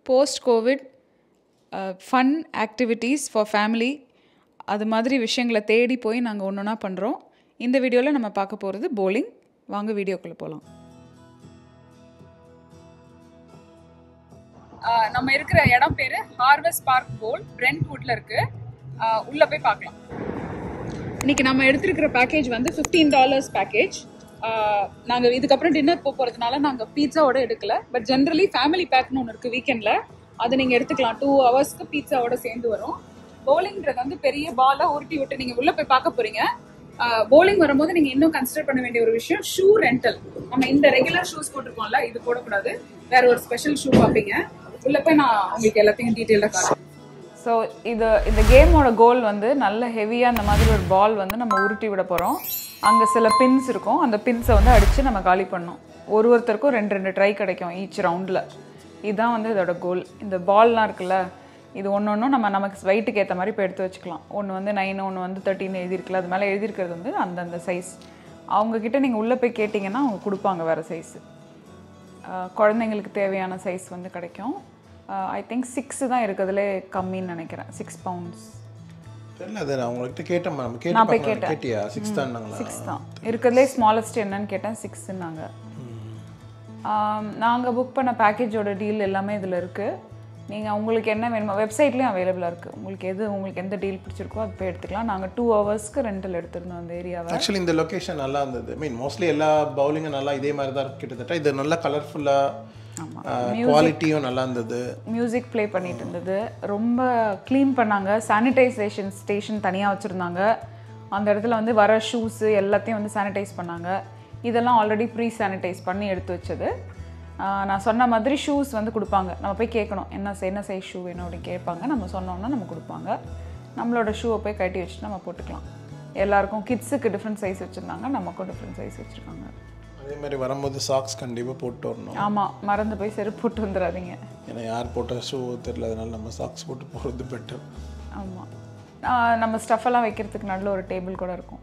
Post covid fun activities for family அது மாதிரி விஷயங்களை தேடி போய் நாங்கள் ஒன்று ஒன்றா பண்ணுறோம் இந்த வீடியோவில் நம்ம பார்க்க போகிறது bowling வாங்க வீடியோக்குள்ளே போகலாம் நம்ம இருக்கிற இடம் பேர் ஹார்வெஸ்ட் பார்க் போல் பிரெண்ட்வுட்ல இருக்கு ஆஹ் உள்ள போய் பார்க்கலாம் இன்னைக்கு நம்ம எடுத்திருக்கிற பேக்கேஜ் வந்து ஃபிஃப்டீன் டாலர்ஸ் பேக்கேஜ் நாங்கள் இதுக்கப்புறம் டின்னர் போக போகிறதுனால நாங்கள் பீட்சாவோட எடுக்கல பட் ஜென்ரலி ஃபேமிலி பேக்னு ஒன்று இருக்குது வீக்கெண்டில் அது நீங்கள் எடுத்துக்கலாம் டூ ஹவர்ஸ்க்கு பீட்சாவோட சேர்ந்து வரும் bowlingன்றது வந்து பெரிய பாலை உருட்டி விட்டு நீங்கள் உள்ளே போய் பார்க்க போகிறீங்க bowling வரும்போது நீங்கள் இன்னும் கன்சிடர் பண்ண வேண்டிய ஒரு விஷயம் ஷூ ரெண்டல் நம்ம இந்த ரெகுலர் ஷூஸ் போட்டிருக்கோம்ல இது போடக்கூடாது வேற ஒரு ஸ்பெஷல் ஷூ பார்ப்பீங்க உள்ள போய் நான் உங்களுக்கு எல்லாத்தையும் டீட்டெயிலாக காட்டுறேன் ஸோ இது இந்த கேமோட கோல் வந்து நல்ல ஹெவியாக அந்த மாதிரி ஒரு பால் வந்து நம்ம உருட்டி விட போகிறோம் அங்கே சில பின்ஸ் இருக்கும் அந்த பின்ஸை வந்து அடித்து நம்ம காலி பண்ணோம் ஒரு ஒருத்தருக்கும் ரெண்டு ரெண்டு ட்ரை கிடைக்கும் ஈச் ரவுண்டில் இதுதான் வந்து இதோட கோல் இந்த பால்லாம் இருக்குல்ல இது ஒன்று ஒன்றும் நம்ம நமக்கு வெயிட்டுக்கு ஏற்ற மாதிரி இப்போ எடுத்து வச்சுக்கலாம் ஒன்று வந்து நைன் ஒன்று வந்து தேர்ட்டின் எழுதியிருக்குல்ல அது மேலே எழுதியிருக்கிறது வந்து அந்தந்த சைஸ் அவங்கக்கிட்ட நீங்கள் உள்ளே போய் கேட்டிங்கன்னா அவங்க கொடுப்பாங்க வேறு சைஸு குழந்தைங்களுக்கு தேவையான சைஸ் வந்து கிடைக்கும் ஐ திங்க் சிக்ஸு தான் இருக்கிறதுலே கம்மின்னு நினைக்கிறேன் சிக்ஸ் பவுண்ட்ஸ் தெரியல அது நான் உங்கள்கிட்ட கேட்டேன் மேம் கேட்டு நான் போய் பார்க்கலாம். கேட்டேன். கேட்டியா சிக்ஸ் தான்னாங்களா சிக்ஸ் தான் இருக்கிறதுலே ஸ்மாலஸ்ட் என்னன்னு கேட்டேன் சிக்ஸுன்னாங்க நாங்கள் புக் பண்ண பேக்கேஜோட டீல் எல்லாமே இதில் இருக்குது நீங்கள் உங்களுக்கு என்ன வேணுமோ வெப்சைட்லேயும் அவைலபிளாக இருக்குது உங்களுக்கு எது உங்களுக்கு எந்த டீல் பிடிச்சிருக்கோ அது போய் எடுத்துக்கலாம் நாங்கள் டூ ஹவர்ஸ்க்கு ரெண்டல் எடுத்திருந்தோம் அந்த ஏரியாவை ஆக்சுவலி இந்த லொகேஷன் நல்லா இருந்தது மீன் மோஸ்ட்லி எல்லா பவுலிங்கும் நல்லா இதே மாதிரி தான் இருக்கு கிட்டத்தட்ட இது நல்லா கலர்ஃபுல்லாக குவாலிட்டியும் நல்லா இருந்தது மியூசிக் ப்ளே பண்ணிட்டு இருந்தது ரொம்ப க்ளீன் பண்ணாங்க சானிடைசேஷன் ஸ்டேஷன் தனியாக வச்சுருந்தாங்க அந்த இடத்துல வந்து வர ஷூஸு எல்லாத்தையும் வந்து சானிடைஸ் பண்ணாங்க இதெல்லாம் ஆல்ரெடி ப்ரீ சானிடைஸ் பண்ணி எடுத்து வச்சது ஆஹ் நான் சொன்ன மாதிரி ஷூஸ் வந்து கொடுப்பாங்க நம்ம போய் கேட்கணும் என்ன சை- என்ன சைஸ் ஷூ வேணும் அப்படின்னு கேட்பாங்க நம்ம சொன்னோம்னா நம்ம கொடுப்பாங்க நம்மளோட ஷூவை போய் கட்டி வச்சுட்டு நம்ம போட்டுக்கலாம் எல்லாருக்கும் கிட்ஸுக்கு டிஃப்ரெண்ட் சைஸ் வச்சுருந்தாங்க நமக்கும் டிஃப்ரெண்ட் சைஸ் வச்சுருக்காங்க அதே மாதிரி வரும்போது சாக்ஸ் கண்டிப்பாக போட்டு வரணும் ஆமாம் மறந்து போய் செருப்பு போட்டு வந்துடாதீங்க ஏன்னா யார் போட்ட ஷூ தெரியல அதனால நம்ம சாக்ஸ் போட்டு போகிறது பெட்டர் ஆமாம் நம்ம ஸ்டஃப் எல்லாம் வைக்கிறதுக்கு நல்ல ஒரு டேபிள் கூட இருக்கும்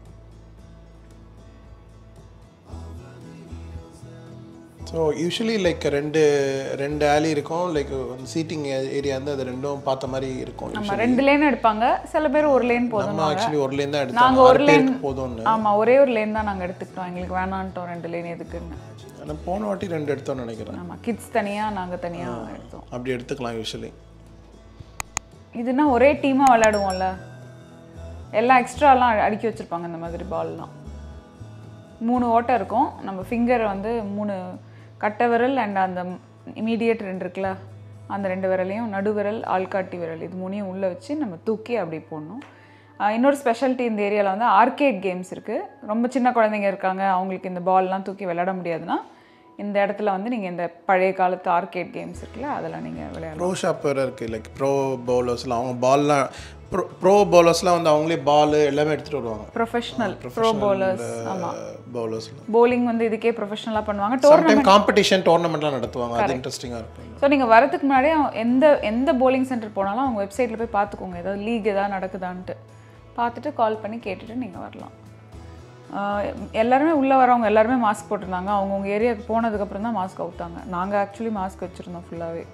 ஸோ யூஸ்வலி லைக் ரெண்டு ரெண்டு ஆலி இருக்கும் லைக் சீட்டிங் ஏரியா வந்து அது ரெண்டும் பார்த்த மாதிரி இருக்கும் நம்ம ரெண்டு லேன் எடுப்பாங்க சில பேர் ஒரு லேன் போதும் நம்ம ஆக்சுவலி ஒரு லேன் தான் நாங்க எடுத்தோம் ஒரு ஆறு லேன் பேருக்கு போதும்னு ஆமாம் ஒரே ஒரு லேன் தான் நாங்கள் எடுத்துக்கிட்டோம் எங்களுக்கு வேணான்ட்டோம் ரெண்டு லேன் எதுக்குன்னு ஆனால் போன வாட்டி ரெண்டு எடுத்தோம்னு நினைக்கிறேன் ஆமாம் கிட்ஸ் தனியாக நாங்கள் தனியாக எடுத்தோம் அப்படி எடுத்துக்கலாம் யூஸ்வலி இதுனா ஒரே டீமாக விளையாடுவோம்ல எல்லாம் எக்ஸ்ட்ராலாம் அடுக்கி வச்சுருப்பாங்க இந்த மாதிரி பால்லாம் மூணு ஓட்டை இருக்கும் நம்ம ஃபிங்கர் வந்து மூணு கட்டை விரல் அண்ட் அந்த இமீடியட் ரெண்டு இருக்குல்ல அந்த ரெண்டு விரலையும் நடுவிரல் ஆள்காட்டி விரல் இது மூணையும் உள்ளே வச்சு நம்ம தூக்கி அப்படி போடணும் ஆஹ் இன்னொரு ஸ்பெஷாலிட்டி இந்த ஏரியாவில் வந்து ஆர்கேட் கேம்ஸ் இருக்குது ரொம்ப சின்ன குழந்தைங்க இருக்காங்க அவங்களுக்கு இந்த பால்லாம் தூக்கி விளையாட முடியாதுன்னா இந்த இடத்துல வந்து நீங்கள் இந்த பழைய காலத்து ஆர்கேட் கேம்ஸ் இருக்குல்ல அதெல்லாம் நீங்கள் விளையாடலாம் ப்ரோ ஷாப் வேறு இருக்குது லைக் ப்ரோ பவுலர்ஸ்லாம் அவங்க பால்லாம் ப்ரோ ப்ரோ பவுலர்ஸ்லாம் வந்து அவங்களே பால் எல்லாமே எடுத்துகிட்டு வருவாங்க ப்ரொஃபஷ்னல் ப்ரோ பவுலர்ஸ் ஆமாம் பவுலர்ஸ்லாம் bowling வந்து இதுக்கே ப்ரொஃபஷனலாக பண்ணுவாங்க டோர்னமெண்ட் சம்டைம் காம்படிஷன் டோர்னமெண்ட்லாம் நடத்துவாங்க அது இன்ட்ரெஸ்டிங்காக இருக்கும் ஸோ நீங்கள் வரதுக்கு முன்னாடியே அவங்க எந்த எந்த bowling சென்டர் போனாலும் அவங்க வெப்சைட்டில் போய் பார்த்துக்கோங்க ஏதாவது லீக் ஏதாவது நடக்குதான்ட்டு பார்த்துட்டு கால் பண்ணி கேட்டுட்டு நீங்கள் வரலாம் ஆஹ் எல்லாருமே உள்ளே வரவங்க எல்லாருமே மாஸ்க் போட்டிருந்தாங்க அவங்கவுங்க ஏரியாவுக்கு போனதுக்கப்புறம் தான் மாஸ்க் அவுத்தாங்க நாங்கள் ஆக்சுவலி மாஸ்க் வச்சுருந்தோம் ஃபுல்லாகவே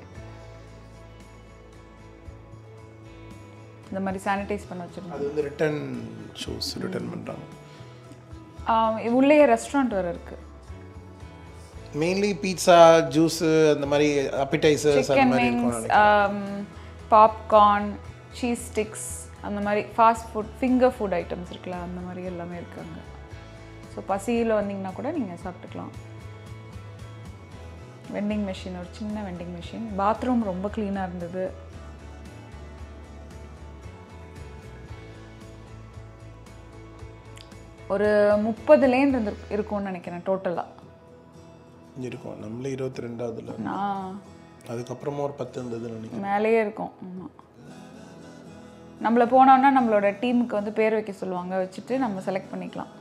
இந்த மாதிரி சானிடைஸ் பண்ண வச்சுருந்தோம் அது வந்து ரிட்டர்ன் ஷூஸ் ரிட்டர்ன் பண்ணுறாங்க உள்ளேயே ரெஸ்டாரண்ட் வேறு இருக்குது மெயின்லி பீட்சா ஜூஸு அந்த மாதிரி அப்பிடைசர்ஸ் அந்த சிக்கன் மாதிரி இருக்கும் விங்ஸ் பாப்கார்ன் சீஸ் ஸ்டிக்ஸ் அந்த மாதிரி fast food finger food items இருக்குல்ல அந்த மாதிரி எல்லாமே இருக்காங்க ஸோ பசியில் வந்தீங்கன்னா கூட நீங்கள் சாப்பிட்டுக்கலாம் வெண்டிங் மெஷின் ஒரு சின்ன வெண்டிங் மெஷின் பாத்ரூம் ரொம்ப க்ளீனாக இருந்தது ஒரு முப்பது லேன் இருந்து இருக்கும்னு நினைக்கிறேன் டோட்டலாக இருக்கும் நம்மளே இருபத்தி ரெண்டாவதுல நான் அதுக்கப்புறமா ஒரு பத்து இருந்ததுன்னு நினைக்கிறேன் மேலேயே இருக்கும் ஆமாம் நம்மளை போனோன்னா நம்மளோட டீமுக்கு வந்து பேர் வைக்க சொல்லுவாங்க வச்சுட்டு நம்ம செலக்ட் பண்ணிக்கலாம்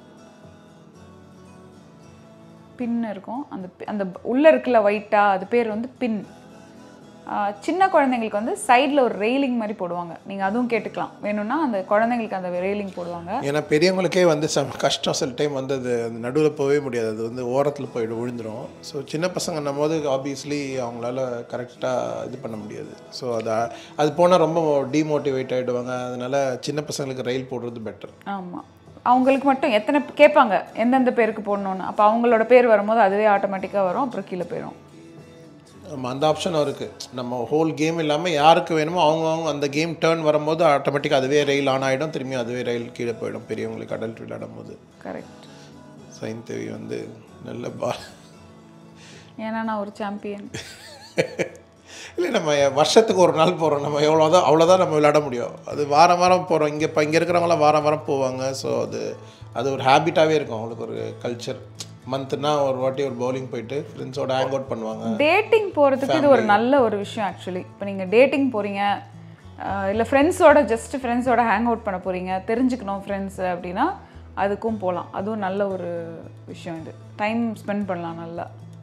பின் இருக்கும் அந்த பி- அந்த உள்ளே இருக்குல்ல ஒயிட்டாக அது பேர் வந்து பின் ஆஹ் சின்ன குழந்தைங்களுக்கு வந்து சைடில் ஒரு ரெயிலிங் மாதிரி போடுவாங்க நீங்கள் அதுவும் கேட்டுக்கலாம் வேணும்னா அந்த குழந்தைங்களுக்கு அந்த ரெயிலிங் போடுவாங்க ஏன்னா பெரியவங்களுக்கே வந்து சம் கஷ்டம் சில டைம் வந்து அது அந்த நடுவில் போகவே முடியாது அது வந்து ஓரத்தில் போயிட்டு விழுந்துரும் ஸோ சின்ன பசங்கன்னும் போது ஆப்வியஸ்லி அவங்களால கரெக்டாக இது பண்ண முடியாது ஸோ அது அது போனால் ரொம்ப டீமோட்டிவேட் ஆகிடுவாங்க அதனால சின்ன பசங்களுக்கு ரயில் போடுறது பெட்டர் ஆமாம் அவங்களுக்கு மட்டும் எத்தனை கேட்பாங்க எந்தெந்த பேருக்கு போடணும்னு அப்போ அவங்களோட பேர் வரும்போது அதுவே ஆட்டோமேட்டிக்காக வரும் அப்புறம் கீழே போயிடும் நம்ம அந்த ஆப்ஷனும் இருக்குது நம்ம ஹோல் கேம் இல்லாமல் யாருக்கு வேணுமோ அவங்கவுங்க அந்த கேம் டேர்ன் வரும்போது ஆட்டோமேட்டிக்காக அதுவே ரயில் ஆன் ஆகிடும் திரும்பி அதுவே ரயில் கீழே போயிடும் பெரியவங்களுக்கு அடல்ட் விளையாடும் போது கரெக்ட் சைன் தேவி வந்து நல்ல பா ஏன்னா நான் ஒரு சாம்பியன் இல்லை நம்ம வருஷத்துக்கு ஒரு நாள் போகிறோம் நம்ம எவ்வளோதான் அவ்வளோதான் நம்ம விளையாட முடியும் அது வாரம் வாரம் போகிறோம் இங்கே இப்போ இங்கே இருக்கிறவங்களாம் வாரம் வாரம் போவாங்க ஸோ அது அது ஒரு ஹேபிட்டாகவே இருக்கும் அவங்களுக்கு ஒரு கல்ச்சர் மந்த்னா ஒரு வாட்டி ஒரு பவுலிங் போயிட்டு ஃப்ரெண்ட்ஸோட ஹேங் அவுட் பண்ணுவாங்க டேட்டிங் போகிறதுக்கு இது ஒரு நல்ல ஒரு விஷயம் ஆக்சுவலி இப்போ நீங்கள் டேட்டிங் போகிறீங்க இல்லை ஃப்ரெண்ட்ஸோட ஜஸ்ட் ஃப்ரெண்ட்ஸோட ஹேங் அவுட் பண்ண போகிறீங்க தெரிஞ்சுக்கணும் ஃப்ரெண்ட்ஸ் அப்படின்னா அதுக்கும் போகலாம் அதுவும் நல்ல ஒரு விஷயம் இது டைம் ஸ்பெண்ட் பண்ணலாம் நல்லா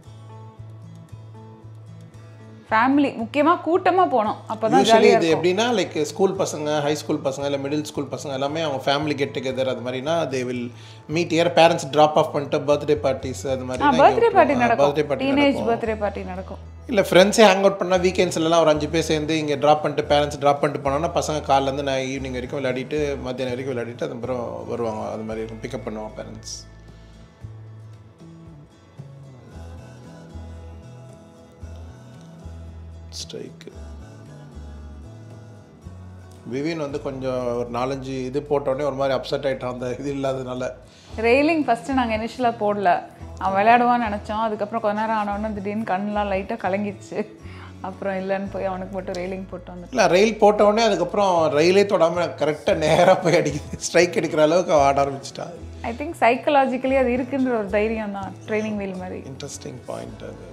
ஃபேமிலி முக்கியமாக கூட்டமாக போனோம் அப்போ தான் யூஸ்வலி இது எப்படின்னா லைக் ஸ்கூல் பசங்க ஹை ஸ்கூல் பசங்க இல்லை மிடில் ஸ்கூல் பசங்க எல்லாமே அவங்க ஃபேமிலி கெட் டுகெதர் அது மாதிரினா they will meet here parents drop off பண்ணிட்டு பர்த்டே பார்ட்டிஸ் அது மாதிரி பர்த்டே பார்ட்டி நடக்கும் birthday party teenage birthday party நடக்கும் இல்லை ஃப்ரெண்ட்ஸே ஹேங் அவுட் பண்ணால் வீக்கெண்ட்ஸ்லாம் ஒரு அஞ்சு பேர் சேர்ந்து இங்கே ட்ராப் பண்ணிட்டு பேரண்ட்ஸ் ட்ராப் பண்ணிட்டு போனோன்னா பசங்க காலைலேருந்து நான் ஈவினிங் வரைக்கும் விளையாடிட்டு மத்தியானம் வரைக்கும் விளையாடிட்டு அதுக்கப்புறம் வருவாங்க அது மாதிரி இருக்கும் பிக்கப் பண்ணுவாங்க பேரண்ட்ஸ் ஸ்ட்ரைக்கு விவின் வந்து கொஞ்சம் ஒரு நாலஞ்சு இது போட்டோடனே ஒரு மாதிரி அப்செட் ஆகிட்டான் அந்த இது இல்லாததுனால ரெயிலிங் ஃபஸ்ட்டு நாங்கள் இனிஷியலாக போடல அவன் விளையாடுவான்னு நினச்சோம் அதுக்கப்புறம் கொஞ்ச நேரம் ஆனோடனே திடீர்னு கண்ணெலாம் லைட்டாக கலங்கிடுச்சு அப்புறம் இல்லைன்னு போய் அவனுக்கு மட்டும் ரெயிலிங் போட்டு வந்து இல்லை ரயில் போட்ட உடனே அதுக்கப்புறம் ரயிலே தொடாமல் கரெக்டாக நேராக போய் அடிக்குது ஸ்ட்ரைக் அடிக்கிற அளவுக்கு அவன் ஆட ஆரம்பிச்சிட்டா ஐ திங்க் சைக்கலாஜிக்கலி அது இருக்குன்ற ஒரு தைரியம் தான் ட்ரைனிங் வீல் மாதிரி இன்ட்ரெஸ்டிங் பாயிண்ட் அது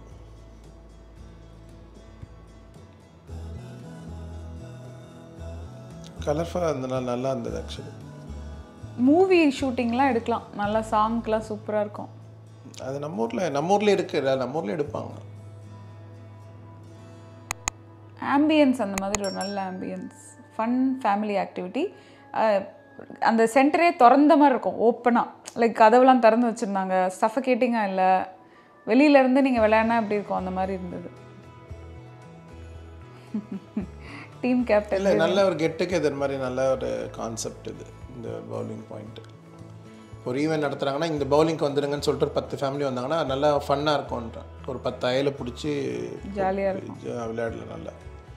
கலர்ஃபுல்லாக இருந்தனால நல்லா இருந்தது ஆக்சுவலி மூவி ஷூட்டிங்லாம் எடுக்கலாம் நல்லா சாங்க்லாம் சூப்பராக இருக்கும் அது நம்ம ஊரில் நம்ம ஊர்லேயே இருக்குல்ல நம்ம ஊர்லேயே எடுப்பாங்க ஆம்பியன்ஸ் அந்த மாதிரி ஒரு நல்ல ஆம்பியன்ஸ் ஃபன் ஃபேமிலி ஆக்டிவிட்டி அந்த சென்டரே திறந்த மாதிரி இருக்கும் ஓப்பனாக லைக் கதவுலாம் திறந்து வச்சுருந்தாங்க சஃபகேட்டிங்காக இல்லை வெளியிலேருந்து நீங்கள் விளையாடினா எப்படி இருக்கும் அந்த மாதிரி இருந்தது டீம் கேப்டன் இல்லை நல்ல ஒரு கெட் டுகெதர் மாதிரி நல்ல ஒரு கான்செப்ட் இது இந்த பவுலிங் பாயிண்ட் ஒரு ஈவெண்ட் நடத்துகிறாங்கன்னா இந்த பவுலிங்க்கு வந்துடுங்கன்னு சொல்லிட்டு ஒரு பத்து ஃபேமிலி வந்தாங்கன்னா நல்லா ஃபன்னாக இருக்கும்ன்றேன் ஒரு பத்து அயலை பிடிச்சி ஜாலியாக இருக்கும் விளையாடல நல்லா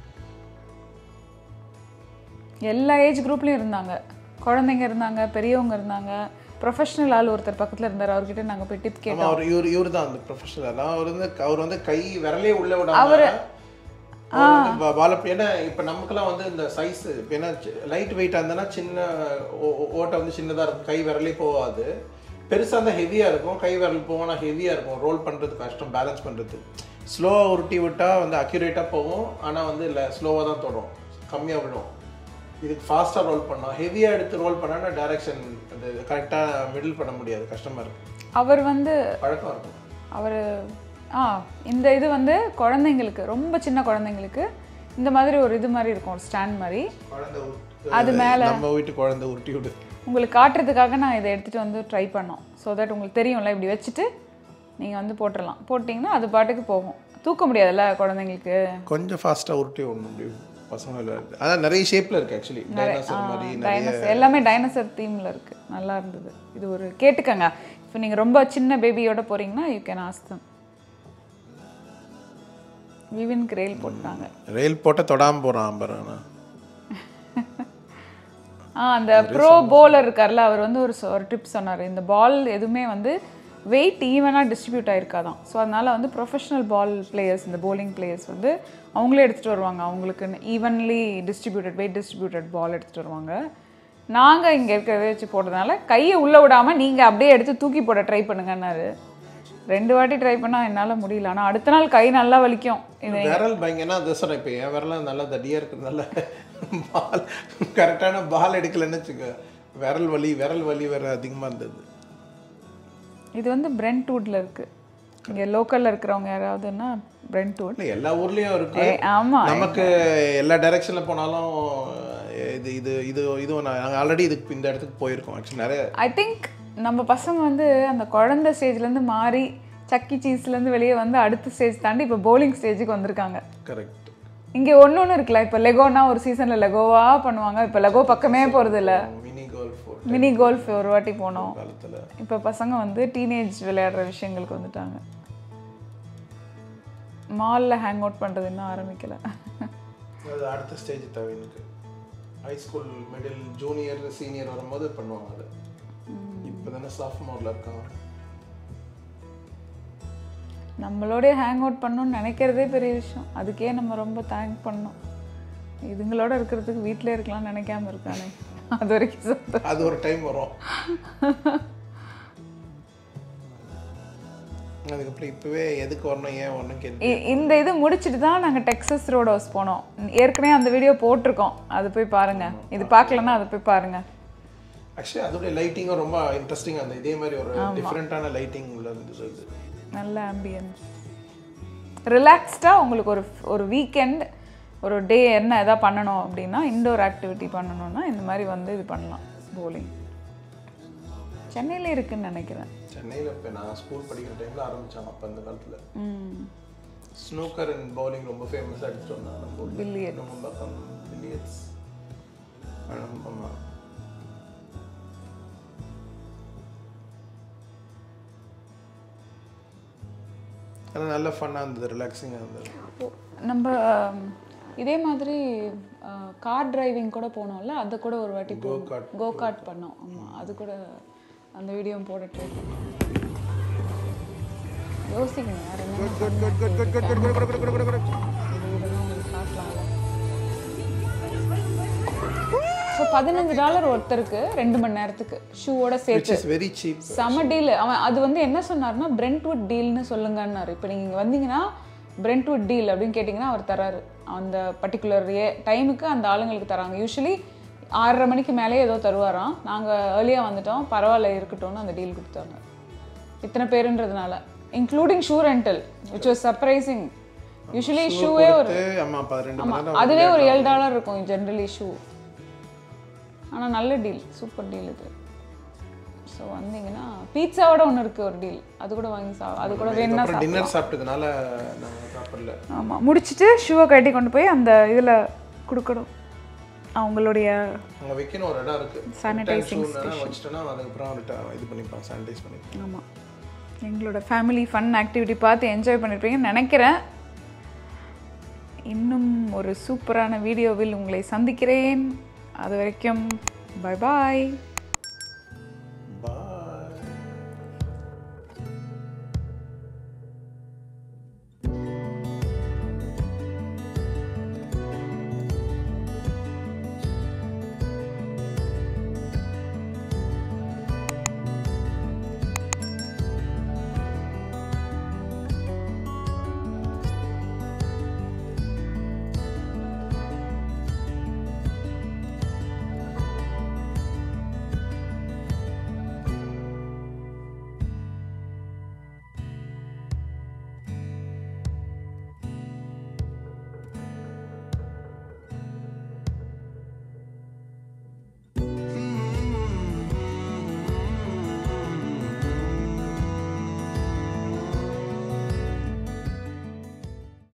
எல்லா ஏஜ் குரூப்லேயும் இருந்தாங்க குழந்தைங்க இருந்தாங்க பெரியவங்க இருந்தாங்க ப்ரொஃபஷனல் ஆள் ஒருத்தர் பக்கத்தில் இருந்தார் அவர்கிட்ட நாங்கள் போய் டிப் கேட்டோம் ஆமா அவர் இவர் இவர் தான் அந்த ப்ரொஃபஷனல் அவர் வந்து அவர் வந்து கை விரலே உள்ள விடாம பால ஏன்னா இப்போ நமக்குலாம் வந்து இந்த சைஸ் இப்போ ஏன்னா லைட் வெயிட்டாக இருந்தனா சின்ன ஓ- ஓ- ஓட்டை வந்து சின்னதாக இருக்கும் கை விரலே போகாது பெருசாக இருந்தால் ஹெவியாக இருக்கும் கை விரல் போவோம்னா ஹெவியாக இருக்கும் ரோல் பண்ணுறது கஷ்டம் பேலன்ஸ் பண்ணுறது ஸ்லோவாக உருட்டி விட்டால் வந்து அக்யூரேட்டாக போகும் ஆனால் வந்து இல்லை ஸ்லோவாக தான் தொடும் கம்மியாக விடும் இதுக்கு ஃபாஸ்ட்டாக ரோல் பண்ணோம் ஹெவியாக எடுத்து ரோல் பண்ணால் டைரக்ஷன் அது கரெக்டாக மிடில் பண்ண முடியாது கஷ்டமாக இருக்கும் அவர் வந்து பழக்கம் இருக்கும் அவர் ஆ இந்த இது வந்து குழந்தைங்களுக்கு ரொம்ப சின்ன குழந்தைங்களுக்கு இந்த மாதிரி ஒரு இது மாதிரி இருக்கும் ஒரு ஸ்டாண்ட் மாதிரி குழந்தை உருட்டு- அது மேல நம்ம வீட்டு குழந்தை உருட்டி விடு உங்களுக்கு காட்டுறதுக்காக நான் இதை எடுத்துகிட்டு வந்து ட்ரை பண்ணோம் ஸோ தட் உங்களுக்கு தெரியும்ல இப்படி வச்சுட்டு நீங்கள் வந்து போட்டுடலாம் போட்டிங்கன்னா அது பாட்டுக்கு போகும் தூக்க முடியாதுல்ல குழந்தைங்களுக்கு கொஞ்சம் ஃபாஸ்ட்டாக உருட்டி விடணும் அப்படி பசங்க விளையாடுது அதான் நிறைய ஷேப்பில் இருக்குது ஆக்சுவலி டைனோசர் மாதிரி நிறைய டைனோசர் எல்லாமே டைனோசர் தீமில் இருக்குது நல்லா இருந்தது இது ஒரு கேட்டுக்கங்க இப்போ நீங்கள் ரொம்ப சின்ன பேபியோட போகிறீங்கன்னா யூ கேன் ஆஸ்தம் விவின்க்கு ரெயில் போட்டாங்க ரயில் போட்ட தொடாமல் போகிறான் பாருங்க ஆ அந்த ப்ரோ bowler இருக்கார்ல அவர் வந்து ஒரு சொ- ஒரு டிப் சொன்னார் இந்த பால் எதுவுமே வந்து வெயிட் ஈவனாக டிஸ்ட்ரிபியூட் ஆயிருக்காதான் ஸோ அதனால வந்து ப்ரொஃபஷனல் பால் பிளேயர்ஸ் இந்த bowling பிளேயர்ஸ் வந்து அவங்களே எடுத்துகிட்டு வருவாங்க அவங்களுக்கு evenly distributed weight distributed ball எடுத்துகிட்டு வருவாங்க நாங்கள் இங்கே இருக்கிறத வச்சு போட்டதுனால கையை உள்ளே விடாமல் நீங்கள் அப்படியே எடுத்து தூக்கி போட ட்ரை பண்ணுங்கன்னாரு ரெண்டு வாட்டி ட்ரை பண்ணால் என்னால் முடியல ஆனால் அடுத்த நாள் கை நல்லா வலிக்கும் இது விரல் பயங்கன்னா அதை சொல்கிறேன் இப்போ என் விரலாம் நல்லா தடியாக இருக்கிறதுனால பால் கரெக்டான பால் எடுக்கலைன்னு வச்சுக்க விரல் வலி விரல் வலி வேறு அதிகமாக இருந்தது இது வந்து பிரெண்ட் வுட்ல இருக்குது இங்கே லோக்கலில் இருக்கிறவங்க யாராவதுன்னா பிரென்ட்வுட் இல்லை எல்லா ஊர்லேயும் இருக்கு ஆமாம் நமக்கு எல்லா டைரெக்ஷனில் போனாலும் இது இது இது இதுவும் நாங்கள் ஆல்ரெடி இதுக்கு இந்த இடத்துக்கு போயிருக்கோம் ஆக்சுவலி நிறைய ஐ திங்க் நம்ம பசங்க வந்து அந்த குழந்தை ஸ்டேஜ்லேருந்து மாறி சக்கி சீஸ்லேருந்து வெளியே வந்து அடுத்த ஸ்டேஜ் தாண்டி இப்போ bowling ஸ்டேஜுக்கு வந்திருக்காங்க கரெக்ட் இங்கே ஒன்று ஒன்று இருக்குல்ல இப்போ லெகோனா ஒரு சீசனில் லெகோவாக பண்ணுவாங்க இப்போ லெகோ பக்கமே போகிறது இல்லை மினி கோல்ஃப் ஒரு மினி கோல்ஃப் ஒரு வாட்டி போனோம் காலத்தில் இப்போ பசங்க வந்து டீனேஜ் விளையாடுற விஷயங்களுக்கு வந்துட்டாங்க மாலில் ஹேங் அவுட் பண்ணுறது இன்னும் ஆரம்பிக்கல அது அடுத்த ஸ்டேஜ் தவினுக்கு high school middle junior senior வரும்போது பண்ணுவாங்க அது இப்போ தானே சாஃப்ட்மோரில் இருக்காங்க நம்மளோடய ஹேங் அவுட் பண்ணணும்னு நினைக்கிறதே பெரிய விஷயம் அதுக்கே நம்ம ரொம்ப தேங்க் பண்ணோம் இதுங்களோட இருக்கிறதுக்கு வீட்டிலே இருக்கலாம்னு நினைக்காம இருக்கானே அது வரைக்கும் சந்தோஷம். அது ஒரு டைம் வரும் அதுக்கப்புறம் இப்போவே எதுக்கு வரணும் ஏன் வரணும் கேள்வி இ- இந்த இது முடிச்சுட்டு தான் நாங்கள் டெக்ஸஸ் ரோட் ஹவுஸ் போனோம் ஏற்கனவே அந்த வீடியோ போட்டிருக்கோம் அது போய் பாருங்க இது பார்க்கலன்னா அது போய் பாருங்க ஆக்சுவலி அதோடைய லைட்டிங்கும் ரொம்ப இன்ட்ரெஸ்டிங்காக இருந்தது இதே மாதிரி ஒரு டிஃப்ரெண்ட்டான லைட்டிங் உள்ள இருந்துச்சு அது நல்ல ஆம்பியன்ஸ் ரிலாக்ஸ்டாக உங்களுக்கு ஒரு ஒரு வீக்கெண்ட் ஒரு டே என்ன எதாவது பண்ணணும் அப்படின்னா இண்டோர் ஆக்டிவிட்டி பண்ணணும்னா இந்த மாதிரி வந்து இது பண்ணலாம் போலிங் சென்னையில் இருக்குன்னு நினைக்கிறேன் சென்னையில் இப்போ நான் ஸ்கூல் படிக்கிற டைமில் ஆரம்பித்தாங்க அப்போ அந்த காலத்தில் ம் ஸ்னூக்கர் அண்ட் பவுலிங் ரொம்ப ஃபேமஸாக எடுத்துட்டு வந்தாங்க நம்ம ஊர்ல. Billiards. நம்ம பக்கம் பில்லியட்ஸ் ஆமாம் அது நல்ல ஃபன்னாக இருந்தது ரிலாக்ஸிங்காக இருந்தது நம்ம ஆம், இதே மாதிரி கார் டிரைவிங் கூட போனோம்ல அதை கூட ஒரு வாட்டி Go-kart. கோ கார்ட் பண்ணோம் ஆமாம் அது கூட அந்த வீடியோ போட ட்ரை யோசிக்கணும் வேறு என்ன ஸோ பதினஞ்சு டாலர் ஒருத்தருக்கு ரெண்டு மணி நேரத்துக்கு ஷூவோட சேர்த்து இட்ஸ் வெரி சீப் செம டீல் அவன் அது வந்து என்ன சொன்னார்னா பிரெண்ட்வுட் டீல்னு சொல்லுங்கன்னாரு இப்போ நீங்கள் இங்கே வந்தீங்கன்னா பிரெண்ட்வுட் டீல் அப்படின்னு கேட்டிங்கன்னா அவர் தராரு அந்த பர்டிகுலர் ஏ டைமுக்கு அந்த ஆளுங்களுக்கு தராங்க யூஸ்வலி ஆறரை மணிக்கு மேலே ஏதோ தருவாராம் நாங்கள் ஏர்லியாக வந்துட்டோம் பரவாயில்ல இருக்கட்டும்னு அந்த டீல் கொடுத்தாங்க இத்தனை பேருன்றதுனால including shoe rental which was surprising usually ஷூவே ஒரு ஆமாம் அப்போ ரெண்டு மணி நேரம் அதுவே ஒரு ஏழு டாலர் இருக்கும் ஜென்ரலி ஷூ ஆனால் நல்ல டீல் சூப்பர் டீல் இது ஸோ வந்தீங்கன்னா பீட்சாவோட ஒன்று இருக்குது ஒரு டீல் அது கூட வாங்கி சா அது கூட வேணும்னா அப்புறம் டின்னர் சாப்பிட்டதுனால நாங்கள் சாப்பிடல ஆமாம் முடிச்சுட்டு ஷூவை கட்டி கொண்டு போய் அந்த இதில் கொடுக்கணும் அவங்களுடைய அங்கே வைக்கணும் ஒரு இடம் இருக்குது Sanitizing வச்சுட்டோன்னா அதுக்கப்புறம் அவர்கிட்ட இது பண்ணிப்பான் சானிடைஸ் பண்ணிப்பான் ஆமாம் எங்களோட ஃபேமிலி ஃபன் ஆக்டிவிட்டி பார்த்து என்ஜாய் பண்ணியிருப்பீங்கன்னு நினைக்கிறேன் இன்னும் ஒரு சூப்பரான வீடியோவில் உங்களை சந்திக்கிறேன் அது வரைக்கும் பை பாய்